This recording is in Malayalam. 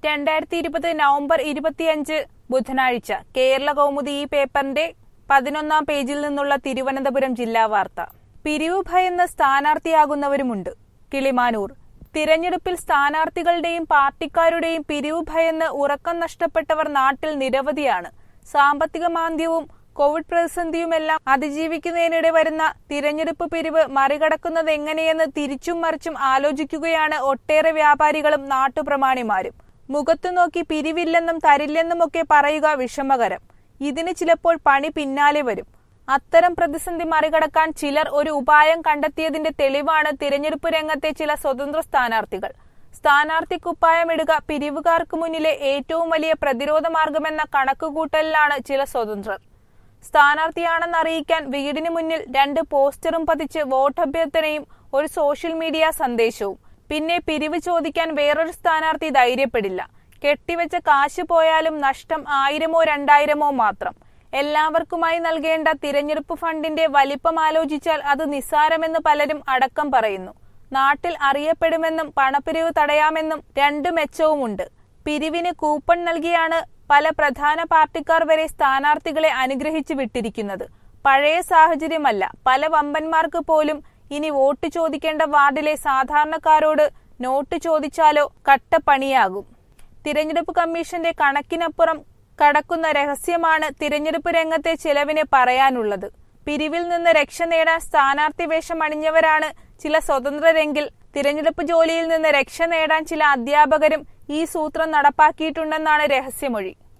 രണ്ടായിരത്തി ഇരുപത് നവംബർ ഇരുപത്തിയഞ്ച് ബുധനാഴ്ച കേരള കൗമുദി ഈ പേപ്പറിന്റെ പതിനൊന്നാം പേജിൽ നിന്നുള്ള തിരുവനന്തപുരം ജില്ലാ വാർത്ത പിരിവ് ഭയന്ന് സ്ഥാനാർത്ഥിയാകുന്നവരുമുണ്ട് കിളിമാനൂർ തിരഞ്ഞെടുപ്പിൽ സ്ഥാനാർത്ഥികളുടെയും പാർട്ടിക്കാരുടെയും പിരിവ് ഭയന്ന് ഉറക്കം നഷ്ടപ്പെട്ടവർ നാട്ടിൽ നിരവധിയാണ് സാമ്പത്തിക മാന്ദ്യവും കോവിഡ് പ്രതിസന്ധിയുമെല്ലാം അതിജീവിക്കുന്നതിനിടെ വരുന്ന തിരഞ്ഞെടുപ്പ് പിരിവ് മറികടക്കുന്നത് എങ്ങനെയെന്ന് തിരിച്ചും മറിച്ചും ആലോചിക്കുകയാണ് ഒട്ടേറെ വ്യാപാരികളും നാട്ടുപ്രമാണിമാരും മുഖത്തു നോക്കി പിരിവില്ലെന്നും തരില്ലെന്നുമൊക്കെ പറയുക വിഷമകരം ഇതിന് ചിലപ്പോൾ പണി പിന്നാലെ വരും അത്തരം പ്രതിസന്ധി മറികടക്കാൻ ചിലർ ഒരു ഉപായം കണ്ടെത്തിയതിന്റെ തെളിവാണ് തിരഞ്ഞെടുപ്പ് രംഗത്തെ ചില സ്വതന്ത്ര സ്ഥാനാർത്ഥികൾ സ്ഥാനാർത്ഥി കുപ്പായമിടുക പിരിവുകാർക്ക് മുന്നിലെ ഏറ്റവും വലിയ പ്രതിരോധ മാർഗമെന്ന കണക്കുകൂട്ടലിലാണ് ചില സ്വതന്ത്രർ സ്ഥാനാർത്ഥിയാണെന്ന് അറിയിക്കാൻ വീടിന് മുന്നിൽ രണ്ട് പോസ്റ്ററും പതിച്ച് വോട്ടഭ്യർത്ഥനയും ഒരു സോഷ്യൽ മീഡിയ സന്ദേശവും പിന്നെ പിരിവ് ചോദിക്കാൻ വേറൊരു സ്ഥാനാർത്ഥി ധൈര്യപ്പെടില്ല കെട്ടിവെച്ച കാശ് പോയാലും നഷ്ടം ആയിരമോ രണ്ടായിരമോ മാത്രം എല്ലാവർക്കുമായി നൽകേണ്ട തിരഞ്ഞെടുപ്പ് ഫണ്ടിന്റെ വലിപ്പം ആലോചിച്ചാൽ അത് നിസ്സാരമെന്ന് പലരും അടക്കം പറയുന്നു നാട്ടിൽ അറിയപ്പെടുമെന്നും പണപ്പിരിവ് തടയാമെന്നും രണ്ടു മെച്ചവുമുണ്ട് പിരിവിന് കൂപ്പൺ നൽകിയാണ് പല പ്രധാന പാർട്ടിക്കാർ വരെ സ്ഥാനാർത്ഥികളെ അനുഗ്രഹിച്ചു വിട്ടിരിക്കുന്നത് പഴയ സാഹചര്യമല്ല പല വമ്പന്മാർക്ക് പോലും ഇനി വോട്ട് ചോദിക്കേണ്ട വാർഡിലെ സാധാരണക്കാരോട് നോട്ട് ചോദിച്ചാലോ കട്ടപ്പണിയാകും തിരഞ്ഞെടുപ്പ് കമ്മീഷന്റെ കണക്കിനപ്പുറം കടക്കുന്ന രഹസ്യമാണ് തിരഞ്ഞെടുപ്പ് രംഗത്തെ ചിലവിന് പറയാനുള്ളത് പിരിവിൽ നിന്ന് രക്ഷ നേടാൻ സ്ഥാനാർത്ഥി വേഷം അണിഞ്ഞവരാണ് ചില സ്വതന്ത്രരെങ്കിൽ തിരഞ്ഞെടുപ്പ് ജോലിയിൽ നിന്ന് രക്ഷ നേടാൻ ചില അധ്യാപകരും ഈ സൂത്രം നടപ്പാക്കിയിട്ടുണ്ടെന്നാണ് രഹസ്യമൊഴി